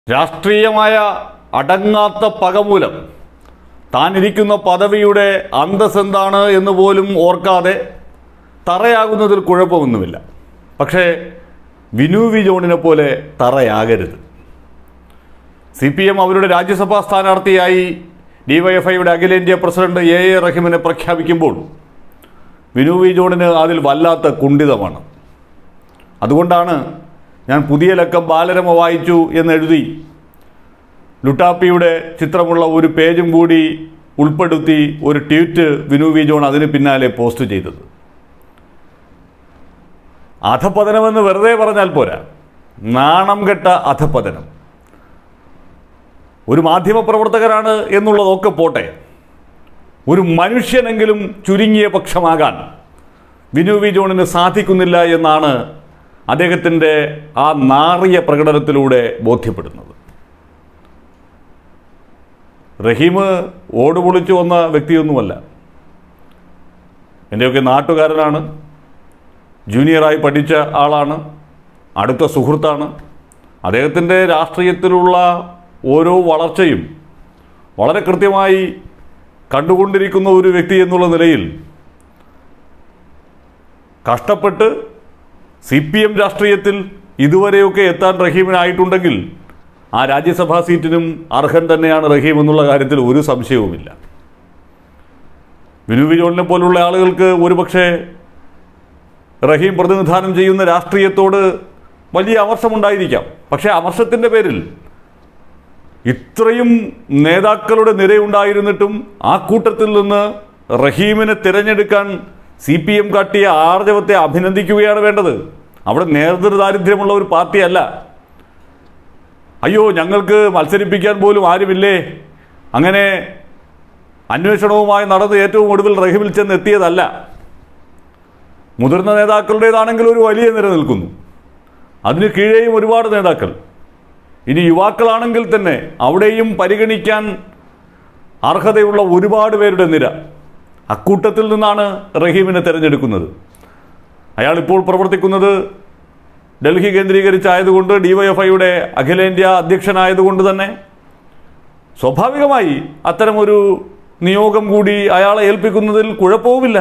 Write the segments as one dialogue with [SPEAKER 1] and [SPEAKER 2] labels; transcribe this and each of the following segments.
[SPEAKER 1] രാഷ്ട്രീയമായ അടങ്ങാത്ത പകമൂലം താനിരിക്കുന്ന പദവിയുടെ അന്തസ് എന്താണ് എന്ന് പോലും ഓർക്കാതെ തറയാകുന്നതിൽ കുഴപ്പമൊന്നുമില്ല പക്ഷേ വിനു വി ജോണിനെ പോലെ തറയാകരുത് സി പി എം അവരുടെ രാജ്യസഭാ സ്ഥാനാർത്ഥിയായി ഡിവൈഎഫ്ഐയുടെ അഖിലേന്ത്യാ president A A റഹിമിനെ പ്രഖ്യാപിക്കുമ്പോൾ Vinu V ജോണിന് അതിൽ വല്ലാത്ത കുണ്ഠിതമാണ് അതുകൊണ്ടാണ് ഞാൻ പുതിയ ലക്കം ബാലരമ വായിച്ചു എന്നെഴുതി ലുട്ടാപ്പിയുടെ ചിത്രമുള്ള ഒരു പേജും കൂടി ഉൾപ്പെടുത്തി ഒരു ട്വീറ്റ് വിനു വി ജോൺ അതിന് പിന്നാലെ പോസ്റ്റ് ചെയ്തത് അധപതനമെന്ന് വെറുതെ പറഞ്ഞാൽ പോരാ നാണം കെട്ട അധപതനം ഒരു മാധ്യമപ്രവർത്തകരാണ് എന്നുള്ളതൊക്കെ പോട്ടെ ഒരു മനുഷ്യനെങ്കിലും ചുരുങ്ങിയ പക്ഷമാകാൻ വിനു വി ജോണിന് സാധിക്കുന്നില്ല എന്നാണ് അദ്ദേഹത്തിൻ്റെ ആ നാറിയ പ്രകടനത്തിലൂടെ ബോധ്യപ്പെടുന്നത് റഹീം ഓടുപൊളിച്ചു വന്ന വ്യക്തിയൊന്നുമല്ല എൻ്റെയൊക്കെ നാട്ടുകാരനാണ് ജൂനിയറായി പഠിച്ച ആളാണ് അടുത്ത സുഹൃത്താണ് അദ്ദേഹത്തിൻ്റെ രാഷ്ട്രീയത്തിലുള്ള ഓരോ വളർച്ചയും വളരെ കൃത്യമായി കണ്ടുകൊണ്ടിരിക്കുന്ന ഒരു വ്യക്തി എന്നുള്ള നിലയിൽ കഷ്ടപ്പെട്ട് സി പി എം രാഷ്ട്രീയത്തിൽ ഇതുവരെയൊക്കെ എത്താൻ റഹീമിനായിട്ടുണ്ടെങ്കിൽ ആ രാജ്യസഭാ സീറ്റിനും അർഹൻ തന്നെയാണ് റഹീം എന്നുള്ള കാര്യത്തിൽ ഒരു സംശയവുമില്ല വിനു വിജോണിനെ പോലുള്ള ആളുകൾക്ക് ഒരുപക്ഷെ റഹീം പ്രതിനിധാനം ചെയ്യുന്ന രാഷ്ട്രീയത്തോട് വലിയ അമർഷമുണ്ടായിരിക്കാം പക്ഷേ അമർഷത്തിൻ്റെ പേരിൽ ഇത്രയും നേതാക്കളുടെ നിരയുണ്ടായിരുന്നിട്ടും ആ കൂട്ടത്തിൽ നിന്ന് റഹീമിനെ തിരഞ്ഞെടുക്കാൻ സി പി എം കാട്ടിയ ആർജവത്തെ അഭിനന്ദിക്കുകയാണ് വേണ്ടത് അവിടെ നേതൃദാരിദ്ര്യമുള്ള ഒരു പാർട്ടിയല്ല അയ്യോ ഞങ്ങൾക്ക് മത്സരിപ്പിക്കാൻ പോലും ആരുമില്ലേ അങ്ങനെ അന്വേഷണവുമായി നടന്ന് ഏറ്റവും ഒടുവിൽ റഹീമിൽ ചെന്ന് എത്തിയതല്ല മുതിർന്ന നേതാക്കളുടേതാണെങ്കിൽ ഒരു വലിയ നിര നിൽക്കുന്നു അതിന് കീഴേയും ഒരുപാട് നേതാക്കൾ ഇനി യുവാക്കളാണെങ്കിൽ തന്നെ അവിടെയും പരിഗണിക്കാൻ അർഹതയുള്ള ഒരുപാട് പേരുടെ നിര അക്കൂട്ടത്തിൽ നിന്നാണ് റഹീമിനെ തിരഞ്ഞെടുക്കുന്നത് അയാൾ ഇപ്പോൾ പ്രവർത്തിക്കുന്നത് ഡൽഹി കേന്ദ്രീകരിച്ചായതുകൊണ്ട് ഡിവൈഎഫ്ഐയുടെ അഖിലേന്ത്യാ അധ്യക്ഷനായതുകൊണ്ട് തന്നെ സ്വാഭാവികമായി അത്തരമൊരു നിയോഗം കൂടി അയാളെ ഏൽപ്പിക്കുന്നതിൽ കുഴപ്പവുമില്ല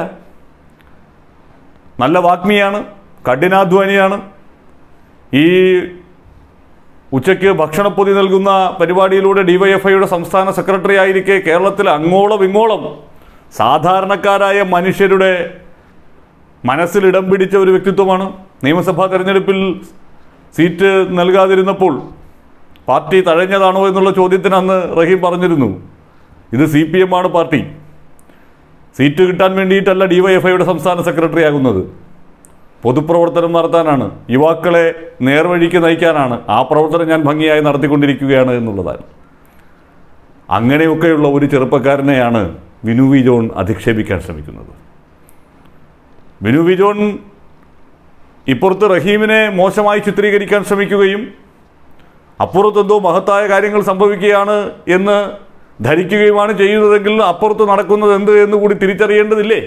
[SPEAKER 1] നല്ല വാഗ്മിയാണ് കഠിനാധ്വാനിയാണ് ഈ ഉച്ചയ്ക്ക് ഭക്ഷണപ്പൊതി നൽകുന്ന പരിപാടിയിലൂടെ ഡിവൈഎഫ്ഐയുടെ സംസ്ഥാന സെക്രട്ടറി ആയിരിക്കെ കേരളത്തിൽ അങ്ങോളം ഇങ്ങോളം സാധാരണക്കാരായ മനുഷ്യരുടെ മനസ്സിൽ ഇടം പിടിച്ച ഒരു വ്യക്തിത്വമാണ് നിയമസഭാ തെരഞ്ഞെടുപ്പിൽ സീറ്റ് നൽകാതിരുന്നപ്പോൾ പാർട്ടി തഴഞ്ഞതാണോ എന്നുള്ള ചോദ്യത്തിന് അന്ന് റഹീം പറഞ്ഞിരുന്നു ഇത് സി പി എം ആണ് പാർട്ടി സീറ്റ് കിട്ടാൻ വേണ്ടിയിട്ടല്ല ഡിവൈഎഫ്ഐയുടെ സംസ്ഥാന സെക്രട്ടറി ആകുന്നത് പൊതുപ്രവർത്തനം നടത്താനാണ് യുവാക്കളെ നേർവഴിക്ക് നയിക്കാനാണ് ആ പ്രവർത്തനം ഞാൻ ഭംഗിയായി നടത്തിക്കൊണ്ടിരിക്കുകയാണ് എന്നുള്ളതാണ് അങ്ങനെയൊക്കെയുള്ള ഒരു ചെറുപ്പക്കാരനെയാണ് വിനു വി ജോൺ അധിക്ഷേപിക്കാൻ ശ്രമിക്കുന്നത് വിനു വി ജോൺ ഇപ്പുറത്ത് റഹീമിനെ മോശമായി ചിത്രീകരിക്കാൻ ശ്രമിക്കുകയും അപ്പുറത്ത് എന്തോ മഹത്തായ കാര്യങ്ങൾ സംഭവിക്കുകയാണ് എന്ന് ധരിക്കുകയുമാണ് ചെയ്യുന്നതെങ്കിൽ അപ്പുറത്ത് നടക്കുന്നത് എന്ത് എന്ന് കൂടി തിരിച്ചറിയേണ്ടതില്ലേ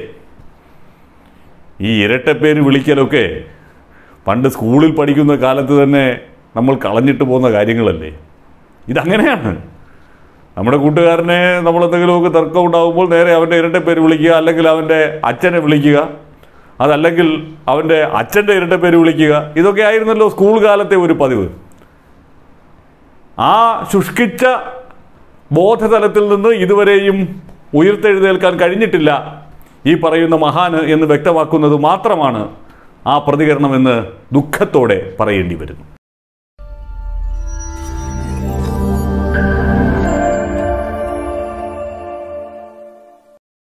[SPEAKER 1] ഈ ഇരട്ടപ്പേര് വിളിക്കലൊക്കെ പണ്ട് സ്കൂളിൽ പഠിക്കുന്ന കാലത്ത് തന്നെ നമ്മൾ കളഞ്ഞിട്ട് പോകുന്ന കാര്യങ്ങളല്ലേ ഇതങ്ങനെയാണ് നമ്മുടെ കൂട്ടുകാരനെ നമ്മൾ എന്തെങ്കിലുമൊക്കെ തർക്കം ഉണ്ടാകുമ്പോൾ നേരെ അവൻ്റെ ഇരട്ടപ്പേര് വിളിക്കുക അല്ലെങ്കിൽ അവൻ്റെ അച്ഛനെ വിളിക്കുക അതല്ലെങ്കിൽ അവൻ്റെ അച്ഛൻ്റെ ഇരട്ടപ്പേര് വിളിക്കുക ഇതൊക്കെ ആയിരുന്നല്ലോ സ്കൂൾ കാലത്തെ ഒരു പതിവ് ആ ശുഷ്കിച്ച ബോധതലത്തിൽ നിന്ന് ഇതുവരെയും ഉയർത്തെഴുന്നേൽക്കാൻ കഴിഞ്ഞിട്ടില്ല ഈ പറയുന്ന മഹാന് എന്ന് വ്യക്തമാക്കുന്നത് മാത്രമാണ് ആ പ്രതികരണമെന്ന് ദുഃഖത്തോടെ പറയേണ്ടി വരുന്നു